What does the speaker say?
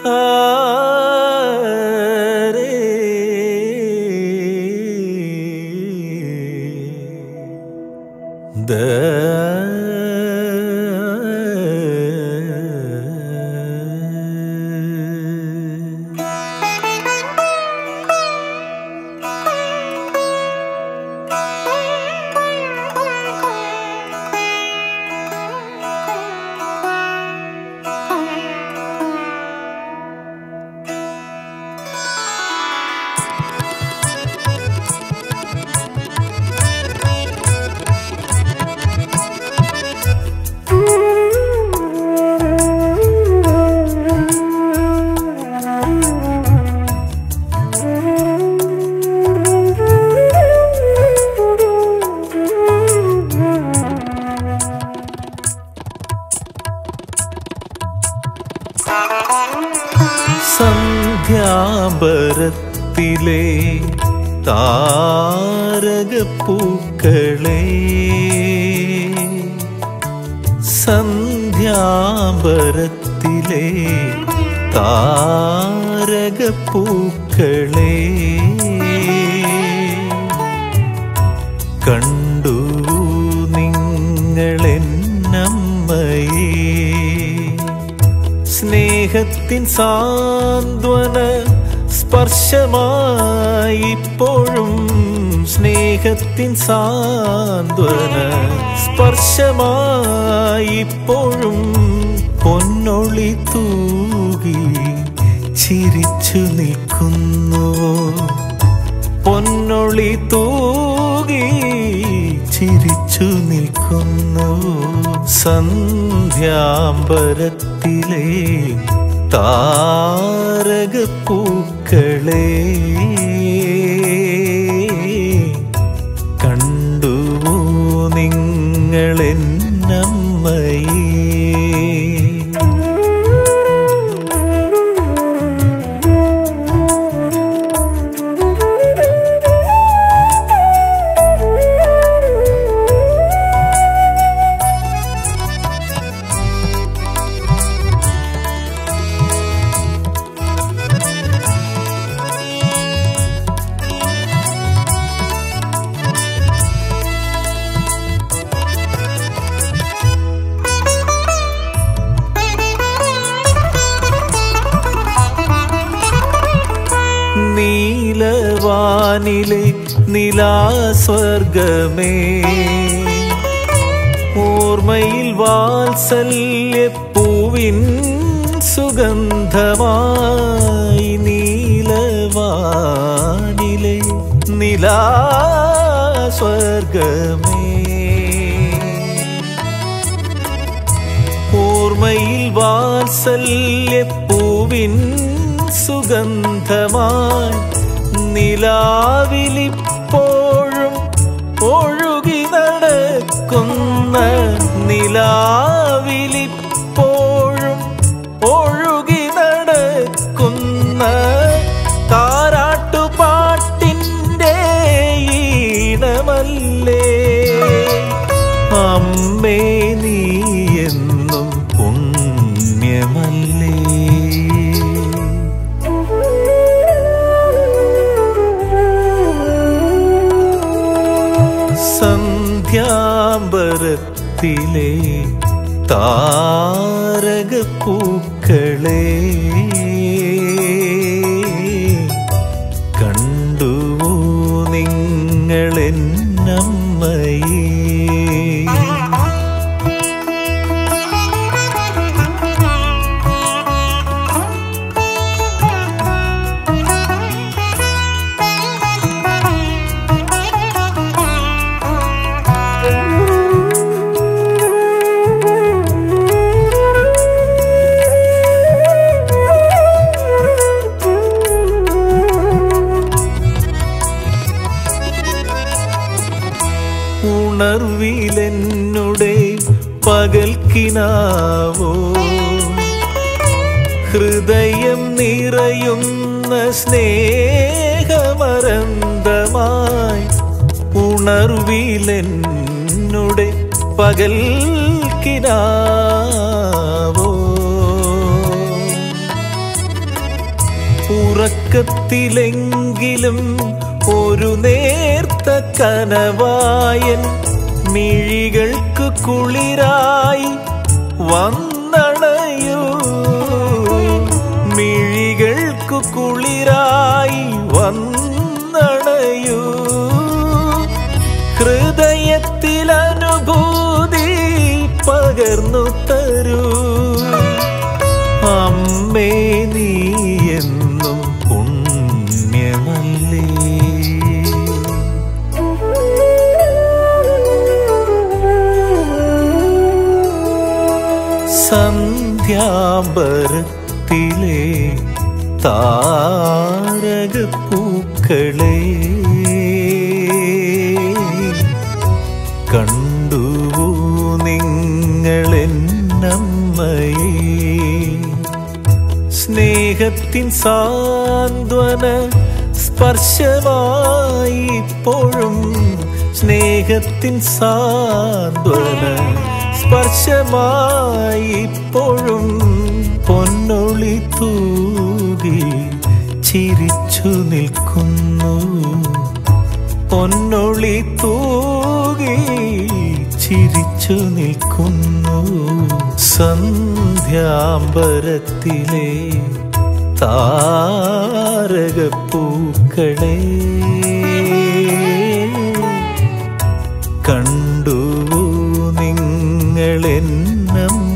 സന്ധ്യാപരത്തിലെ താരകപ്പൂക്കളെ സന്ധ്യാപരത്തിലെ താരകപ്പൂക്കളെ കണ്ടു നിങ്ങളെന്നമ്മയെ സ്നേഹത്തിൻ സാന്ത്വന സ്പർശമായി ഇപ്പോഴും സ്നേഹത്തിൻ സാന്ത്വന സ്പർശമായി ഇപ്പോഴും പൊന്നൊളി തൂകി ചിരിച്ചു നിൽക്കുന്നുവോ പൊന്നൊളി തൂകി ചിരിച്ചു നിൽക്കുന്നു സന്ധ്യാംബരത്തിലെ താരകപ്പൂക്കളെ കണ്ടു നിങ്ങളെന്നമ്മയെ നീലവാനിലെ നിലാസ്വർഗമേ ഓർമ്മയിൽ വാത്സല്യപ്പൂവിൻ സുഗന്ധമായി നീലവാനിലെ നിലാസ്വർഗമേ ഓർമ്മയിൽ വാത്സല്യപ്പൂവിൻ സുഗന്ധമായി നിലാവിലിപ്പോഴും ഒഴുകി നടക്കുന്ന നിലാവിലിപ്പോഴും ഒഴുകി നടക്കുന്ന താരാട്ടുപാട്ടിൻ്റെ ഈണമല്ലേ അമ്മേ നീ എന്നും പുണ്യമല്ലേ സന്ധ്യാംബരത്തിലെ താരകപ്പൂക്കളെ കണ്ടു നിങ്ങളെന്നമ്മയെ ഉണർവിലെന്നുടെ പകൽക്കിനാവോ ഹൃദയം നിറയുന്ന സ്നേഹമരന്തമായി ഉണർവിലെന്നുടെ പകൽക്കിനാവോ ഉറക്കത്തിലെങ്കിലും ഒരു നേർത്ത കനവായൻ മിഴികൾക്ക് കുളിരായി വന്നണയൂ മിഴികൾക്കു കുളിരായി വന്നണയൂ ഹൃദയത്തിൽ അനുഭൂതി പകർന്നു തരൂ അമ്മേ നീ എന്നും പുണ്യമല്ലേ സന്ധ്യാംബരത്തിലെ താരകപ്പൂക്കളെ കണ്ടുവോ നിങ്ങളെന്നമ്മയെ സ്നേഹത്തിൻ സാന്ത്വന സ്പർശമായി ഇപ്പോഴും സ്നേഹത്തിൻ സാന്ത്വന സ്പർശമായി ഇപ്പോഴും പൊന്നൊളി തൂകി ചിരിച്ചു നിൽക്കുന്നു പൊന്നൊളി തൂകി ചിരിച്ചു നിൽക്കുന്നു സന്ധ്യാംബരത്തിലെ താരകപ്പൂക്കളെ കണ്ടുവോ നിങ്ങളെന്നമ്മ